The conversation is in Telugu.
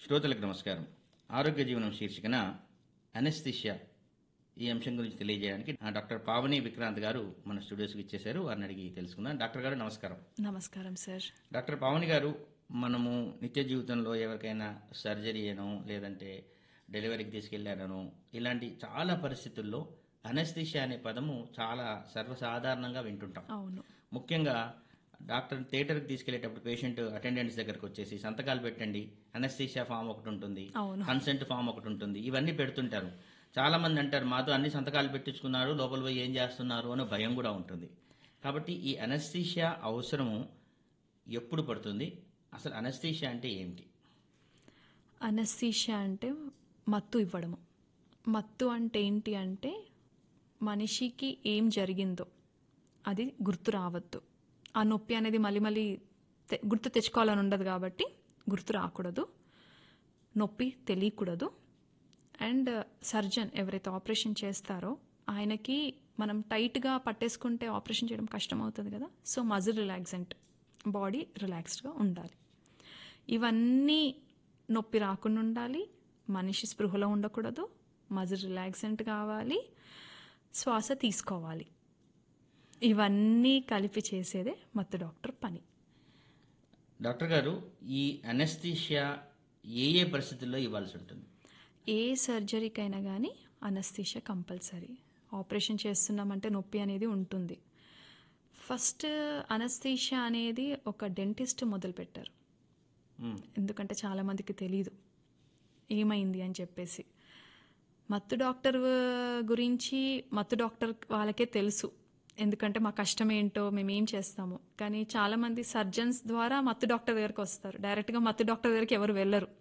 శ్రోతలకు నమస్కారం ఆరోగ్య జీవనం శీర్షికన అనెస్థిషియా ఈ అంశం గురించి తెలియజేయడానికి ఆ డాక్టర్ పావని విక్రాంత్ గారు మన స్టూడియోస్కి ఇచ్చేశారు వారిని అడిగి తెలుసుకుందాం డాక్టర్ గారు నమస్కారం నమస్కారం సార్ డాక్టర్ పావని గారు మనము నిత్య జీవితంలో ఎవరికైనా సర్జరీ అనో లేదంటే డెలివరీకి తీసుకెళ్లారనో ఇలాంటి చాలా పరిస్థితుల్లో అనెస్థిషియా అనే పదము చాలా సర్వసాధారణంగా వింటుంటాం అవును ముఖ్యంగా డాక్టర్ థియేటర్కి తీసుకెళ్లేటప్పుడు పేషెంట్ అటెండెంట్స్ దగ్గరకు వచ్చేసి సంతకాలు పెట్టండి అనస్థీషియా ఫామ్ ఒకటి ఉంటుంది అవును కన్సెంట్ ఫామ్ ఒకటి ఉంటుంది ఇవన్నీ పెడుతుంటారు చాలా మంది అంటారు మాతో అన్ని సంతకాలు పెట్టించుకున్నారు లోపల పోయి ఏం చేస్తున్నారు అనే భయం కూడా ఉంటుంది కాబట్టి ఈ అనస్థీషియా అవసరము ఎప్పుడు పడుతుంది అసలు అనస్థీషియా అంటే ఏంటి అనస్థీషియా అంటే మత్తు ఇవ్వడము మత్తు అంటే ఏంటి అంటే మనిషికి ఏం జరిగిందో అది గుర్తు రావద్దు ఆ నొప్పి అనేది మళ్ళీ మళ్ళీ తె- గుర్తు తెచ్చుకోవాలని ఉండదు కాబట్టి గుర్తు రాకూడదు నొప్పి తెలియకూడదు అండ్ సర్జన్ ఎవరైతే ఆపరేషన్ చేస్తారో ఆయనకి మనం టైట్గా పట్టేసుకుంటే ఆపరేషన్ చేయడం కష్టం అవుతుంది కదా సో మజిల్ రిలాక్సెంట్ బాడీ రిలాక్స్డ్గా ఉండాలి ఇవన్నీ నొప్పి రాకుండా ఉండాలి మనిషి స్పృహలో ఉండకూడదు మజిల్ రిలాక్సెంట్ కావాలి శ్వాస తీసుకోవాలి ఇవన్నీ కలిపి చేసేదే మత్తు డాక్టర్ పని డాక్టర్ గారు ఈ అనస్థీషియా ఏ ఏ పరిస్థితుల్లో ఇవ్వాల్సి ఉంటుంది ఏ సర్జరీకైనా కానీ అనస్థీషియా కంపల్సరీ ఆపరేషన్ చేస్తున్నామంటే నొప్పి అనేది ఉంటుంది ఫస్ట్ అనస్థీషియా అనేది ఒక డెంటిస్ట్ మొదలుపెట్టారు మ్మ్. ఎందుకంటే చాలామందికి తెలియదు ఏమైంది అని చెప్పేసి మత్తు డాక్టర్ గురించి మత్తు డాక్టర్ వాళ్ళకే తెలుసు ఎందుకంటే మా కష్టం ఏంటో మేము ఏం చేస్తాము కానీ చాలామంది సర్జన్స్ ద్వారా మత్తు డాక్టర్ దగ్గరికి వస్తారు డైరెక్ట్గా మత్తు డాక్టర్ దగ్గరికి ఎవరు వెళ్ళరు